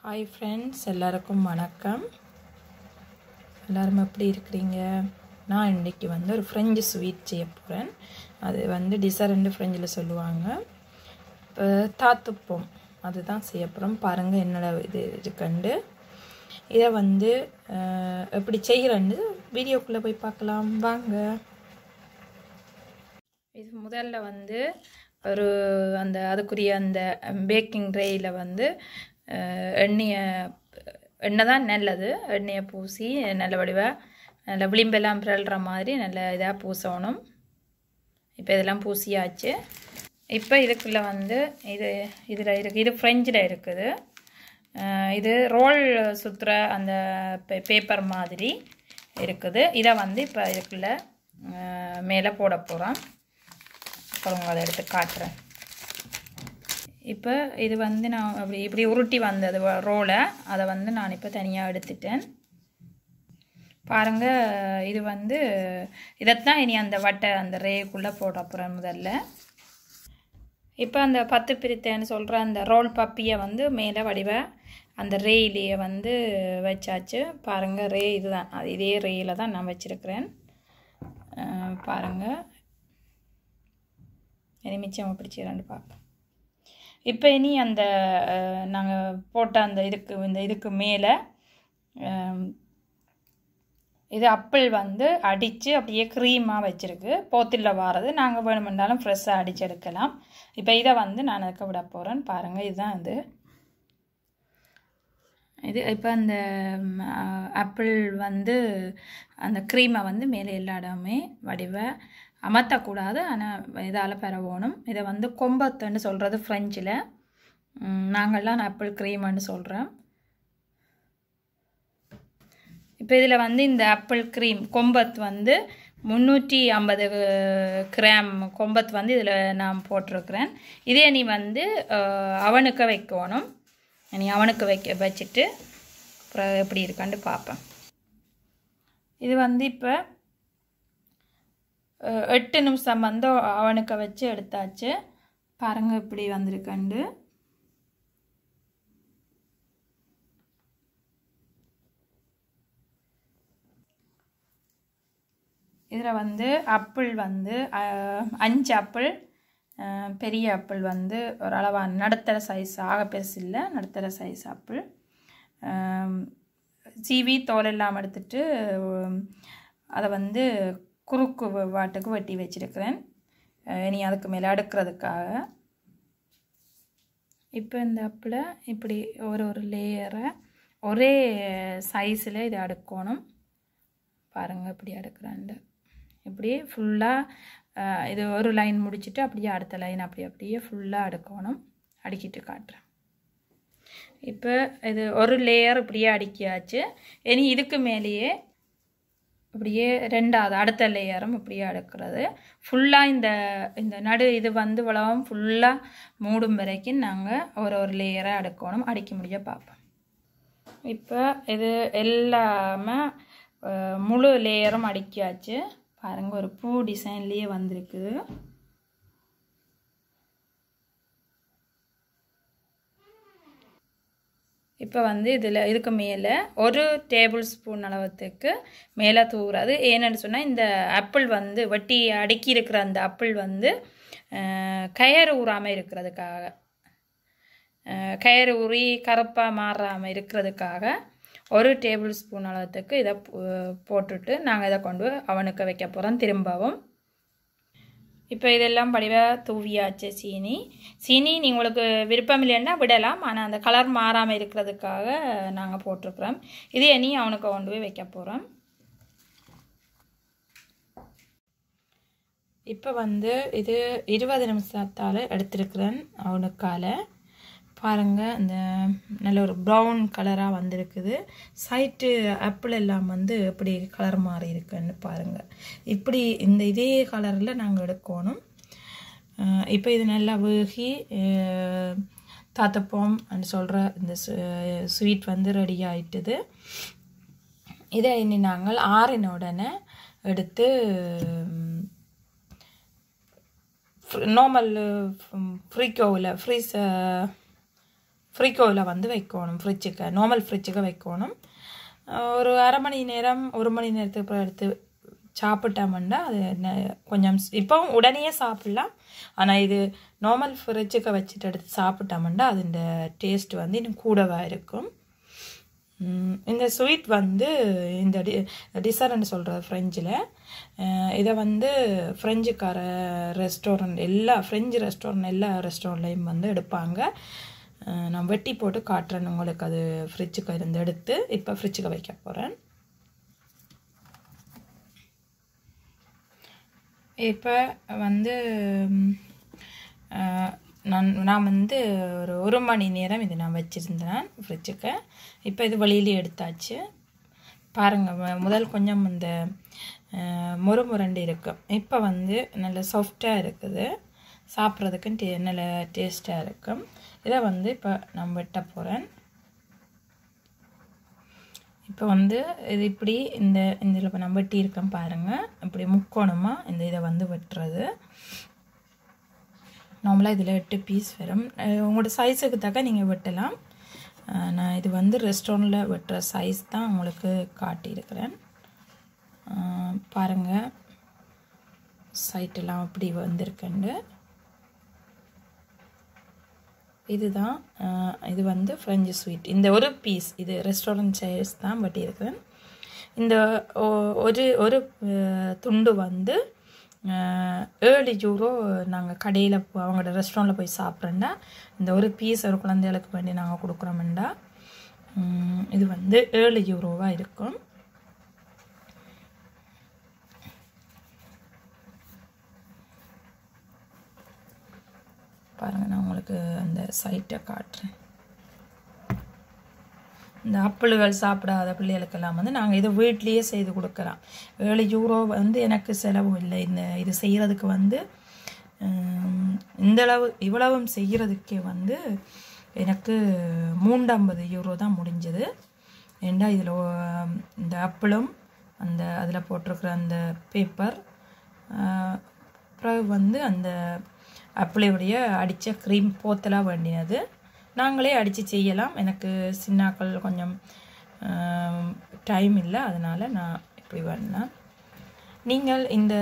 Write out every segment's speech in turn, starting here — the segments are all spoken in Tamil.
ஹாய் ஃப்ரெண்ட்ஸ் எல்லாருக்கும் வணக்கம் எல்லாரும் எப்படி இருக்கிறீங்க நான் இன்றைக்கி வந்து ஒரு ஃப்ரெஞ்சு ஸ்வீட் செய்ய போகிறேன் அது வந்து டிசரண்டு ஃப்ரெஞ்சில் சொல்லுவாங்க இப்போ தாத்துப்போம் அதுதான் செய்ய போகிறோம் பாருங்கள் என்னோட இது இருக்குண்டு இதை வந்து அஹ், எப்படி செய்கிறேன்னு வீடியோக்குள்ளே போய் பார்க்கலாம் வாங்க இது முதல்ல வந்து ஒரு அந்த அதுக்குரிய அந்த பேக்கிங் ட்ரேயில் வந்து அஹ், எண்ணெயை எண்ணெய் தான் நல்லது எண்ணெயை பூசி நல்ல வடிவாக நல்ல விளிம்பெல்லாம் பிறல்ற மாதிரி நல்ல இதாக பூசணும் இப்போ இதெல்லாம் பூசியாச்சு இப்போ இதுக்குள்ளே வந்து இது இதில் இருக்கு இது ஃப்ரெஞ்சில் இருக்குது அஹ், இது ரோல் சுற்றுற அந்த பேப்பர் மாதிரி இருக்குது இதை வந்து இப்போ இதுக்குள்ளே மேலே போட போகிறோம் அப்புறம் அதை எடுத்து காட்டுறேன் இப்போ இது வந்து நான் அப்படி இப்படி உருட்டி வந்தது ரோலை அதை வந்து நான் இப்போ தனியாக எடுத்துட்டேன் பாருங்க இது வந்து இதைத்தான் இனி அந்த வட்டை அந்த ரேக்குள்ளே போட போகிறேன் முதல்ல இப்போ அந்த பத்து பிரித்தேன்னு சொல்கிற அந்த ரோல் பப்பியை வந்து மேலே வடிவ அந்த ரேயிலேயே வந்து வச்சாச்சு பாருங்கள் ரே இதுதான் அது இதே ரேயில் தான் நான் வச்சுருக்கிறேன் பாருங்கள் இனி மிச்சம் பிடிச்சிடலான்னு பார்ப்போம் இப்போ இனி அந்த நாங்கள் போட்ட அந்த இதுக்கு இந்த இதுக்கு மேலே இது அப்பிள் வந்து அடித்து அப்படியே க்ரீமாக வச்சுருக்கு போத்தில் வாரது நாங்கள் வேணுமென்றாலும் ஃப்ரெஷ்ஷாக அடித்து எடுக்கலாம் இப்போ இதை வந்து நான் அதுக்கு விட போகிறேன் பாருங்கள் இதுதான் இது இது இப்போ அந்த ஆப்பிள் வந்து அந்த க்ரீமை வந்து மேலே எல்லா இடமே வடிவ அமர்த்தக்கூடாது ஆனால் இதால் பெறவோணும் இதை வந்து கொம்பத்துன்னு சொல்கிறது ஃப்ரெஞ்சில் நாங்கள்லாம் ஆப்பிள் க்ரீம்னு சொல்கிறோம் இப்போ இதில் வந்து இந்த ஆப்பிள் க்ரீம் கொம்பத் வந்து முந்நூற்றி ஐம்பது கிராம் கொம்பத் வந்து இதில் நான் போட்டிருக்கிறேன் இதே நீ வந்து அவனுக்கு வைக்கணும் நீ அவனுக்கு வைக்க வச்சுட்டு அப்புறம் எப்படி இருக்கான்னு பார்ப்பேன் இது வந்து இப்போ எட்டு நிமிஷம் வந்து அவனுக்கு வச்சு எடுத்தாச்சு பாருங்கள் இப்படி வந்திருக்கண்டு இதில் வந்து அப்பிள் வந்து அஞ்சு அப்பிள் பெரிய ஆப்பிள் வந்து ஒரு அளவான நடுத்தர சைஸ் ஆக பெருசு இல்லை நடுத்தர சைஸ் ஆப்பிள் சீவி தோல் எல்லாம் எடுத்துட்டு அதை வந்து குறுக்கு வாட்டுக்கு வெட்டி வச்சுருக்கிறேன் இனி அதுக்கு மேலே அடுக்கிறதுக்காக இப்போ இந்த அப்பில் இப்படி ஒரு ஒரு லேயரை ஒரே சைஸில் இதை அடுக்கணும் பாருங்கள் இப்படி அடுக்கிறாண்டு இப்படி ஃபுல்லாக இது ஒரு லைன் முடிச்சுட்டு அப்படியே அடுத்த லைன் அப்படி அப்படியே ஃபுல்லாக அடுக்கணும் அடுக்கிட்டு காட்டுறேன் இப்போ இது ஒரு லேயர் இப்படியே அடுக்கியாச்சு இனி இதுக்கு மேலேயே இப்படியே ரெண்டாவது அடுத்த லேயரும் இப்படியே அடுக்கிறது ஃபுல்லாக இந்த இந்த நடு இது வந்து இவ்வளவும் ஃபுல்லாக மூடும் வரைக்கும் நாங்கள் ஒரு ஒரு லேயரை அடுக்கணும் அடுக்க முடிய பார்ப்போம் இப்போ இது எல்லாமே முழு லேயரும் அடுக்கியாச்சு பாருங்கள் ஒரு பூ டிசைன்லேயே வந்திருக்குது இப்போ வந்து இதில் இதுக்கு மேலே ஒரு டேபிள் ஸ்பூன் அளவுக்கு மேலே தூவுறது ஏன்னு சொன்னால் இந்த ஆப்பிள் வந்து வட்டி அடுக்கி இருக்கிற அந்த ஆப்பிள் வந்து கயறு ஊறாமல் இருக்கிறதுக்காக கயறு ஊறி கருப்பாக மாறாமல் இருக்கிறதுக்காக ஒரு டேபிள் ஸ்பூன் அளவுக்கு இதை போட்டுட்டு நாங்கள் இதை கொண்டு அவனுக்கு வைக்க போகிறோம் திரும்பவும் இப்போ இதெல்லாம் படிவாக தூவியாச்சு சீனி சீனி உங்களுக்கு விருப்பம் இல்லைன்னா விடலாம் ஆனால் அந்த கலர் மாறாமல் இருக்கிறதுக்காக நாங்கள் போட்டிருக்கிறோம் இது இனி அவனுக்கு கொண்டு போய் வைக்க போகிறோம் இப்போ வந்து இது இருபது நிமிஷத்தால் எடுத்திருக்கிறேன் அவனுக்கால பாருங்கள் இந்த நல்ல ஒரு ப்ரௌன் கலராக வந்திருக்குது சைட்டு ஆப்பிள் எல்லாம் வந்து எப்படி கலர் மாறி இருக்குன்னு பாருங்கள் இப்படி இந்த இதே கலரில் நாங்கள் எடுக்கணும் இப்போ இது நல்லா வேகி தாத்தப்போம் சொல்கிற இந்த ஸ்வீட் வந்து ரெடி ஆயிட்டுது இதை இனி நாங்கள் ஆறின உடனே எடுத்து நார்மல் ஃப்ரீக்கோவில் ஃப்ரீஸ் ஃப்ரிக்கோவில் வந்து வைக்கணும் ஃப்ரிட்ஜுக்கு நார்மல் ஃப்ரிட்ஜுக்கு வைக்கணும் ஒரு அரை மணி நேரம் ஒரு மணி நேரத்துக்கு அப்புறம் எடுத்து சாப்பிட்டோம்னா அது ந- கொஞ்சம் இப்போ உடனே சாப்பிடலாம் ஆனால் இது நார்மல் ஃப்ரிட்ஜுக்கு வச்சுட்டு எடுத்து சாப்பிட்டோம்னா அதுண்ட டேஸ்ட் வந்து இன்னும் கூடவாக இருக்கும் ம், இந்த ஸ்வீட் வந்து இந்த டி டிசர்ன்னு சொல்கிறது ஃப்ரெஞ்சில் இதை வந்து ஃப்ரெஞ்சுக்கார ரெஸ்டாரண்ட் எல்லா ஃப்ரெஞ்சு ரெஸ்டாரண்ட் எல்லா ரெஸ்டாரண்ட்லேயும் வந்து எடுப்பாங்க அஹ், நான் வெட்டி போட்டு காட்டுறேன் உங்களுக்கு அது ஃப்ரிட்ஜுக்கு இருந்து எடுத்து இப்போ ஃப்ரிட்ஜுக்கு வைக்க போகிறேன் இப்போ வந்து ம், அஹ், நான் நான் வந்து ஒரு ஒரு மணி நேரம் இது நான் வச்சுருந்தேன் ஃப்ரிட்ஜுக்கு இப்போ இது வெளியிலே எடுத்தாச்சு பாருங்கள் முதல் கொஞ்சம் இந்த அஹ், மொறு முரண்டு இருக்கும் இப்போ வந்து நல்ல சாஃப்டாக இருக்குது சாப்பிட்றதுக்கு டே நல்ல டேஸ்ட்டாக இருக்கும் இதை வந்து இப்போ நான் வெட்ட போகிறேன் இப்போ வந்து இது இப்படி இந்த இந்த இதில் இப்போ நான் வெட்டி இருக்கேன் பாருங்கள் இப்படி முக்கோணமாக இந்த இதை வந்து வெட்டுறது நார்மலாக இதில் எட்டு பீஸ் வரும் அஹ் உங்களோட சைஸுக்கு தக்க நீங்கள் வெட்டலாம் அஹ் நான் இது வந்து ரெஸ்டாரண்ட்டில் வெட்டுற சைஸ் தான் உங்களுக்கு காட்டியிருக்கிறேன் அஹ் பாருங்க சைட்டெல்லாம் அப்படி வந்திருக்குண்டு இதுதான் அஹ், இது வந்து ஃப்ரெஞ்சு ஸ்வீட் இந்த ஒரு பீஸ் இது ரெஸ்டாரண்ட் சைஸ் தான் பட் இருக்கிறேன் இந்த ஒ- ஒரு ஒரு அஹ், துண்டு வந்து அஹ், ஏழு யூரோ நாங்கள் கடையில் அவங்களோட ரெஸ்டாரண்ட்டில் போய் சாப்பிட்றேன்னா இந்த ஒரு பீஸ் ஒரு குழந்தைகளுக்கு வேண்டி நாங்கள் கொடுக்குறோமெண்டா உம், இது வந்து ஏழு யூரோவாக இருக்கும் பாருங்கள் நான் உங்களுக்கு அந்த சைட்டை காட்டுறேன் இந்த ஆப்பிள்கள் சாப்பிடாத பிள்ளைகளுக்கெல்லாம் வந்து நாங்கள் இதை வீட்லேயே செய்து கொடுக்குறோம் ஏழு யூரோ வந்து எனக்கு செலவு இல்லை இந்த இது செய்கிறதுக்கு வந்து ஹம், இந்த அளவு இவ்வளவும் செய்கிறதுக்கே வந்து எனக்கு மூண்டம்பது யூரோ தான் முடிஞ்சது ஏண்டா இதில் இந்த ஆப்பிளும் அந்த அதில் போட்டிருக்கிற அந்த பேப்பர் பிறகு வந்து அந்த ஆப்பிளையுடைய அடித்த க்ரீம் போத்தலாக வேண்டியது நாங்களே அடித்து செய்யலாம் எனக்கு சின்னாக்கள் கொஞ்சம் டைம் இல்லை அதனால் நான் இப்படி பண்ணேன் நீங்கள் இந்த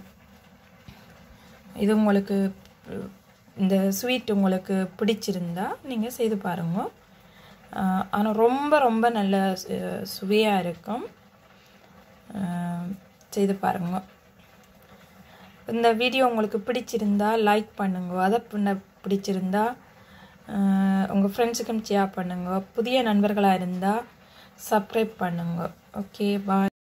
இது உங்களுக்கு இந்த ஸ்வீட் உங்களுக்கு பிடிச்சிருந்தா நீங்கள் செய்து பாருங்க ஆனால் ரொம்ப ரொம்ப நல்ல சுவையாக இருக்கும் அஹ், செய்து பாருங்க இந்த வீடியோ உங்களுக்கு பிடிச்சிருந்தா லைக் பண்ணுங்க அதை பின்ன பிடிச்சிருந்தா உங்கள் ஃப்ரெண்ட்ஸுக்கும் ஷேர் பண்ணுங்க புதிய நண்பர்களாக இருந்தால் சப்ஸ்கிரைப் பண்ணுங்க ஓகே பாய்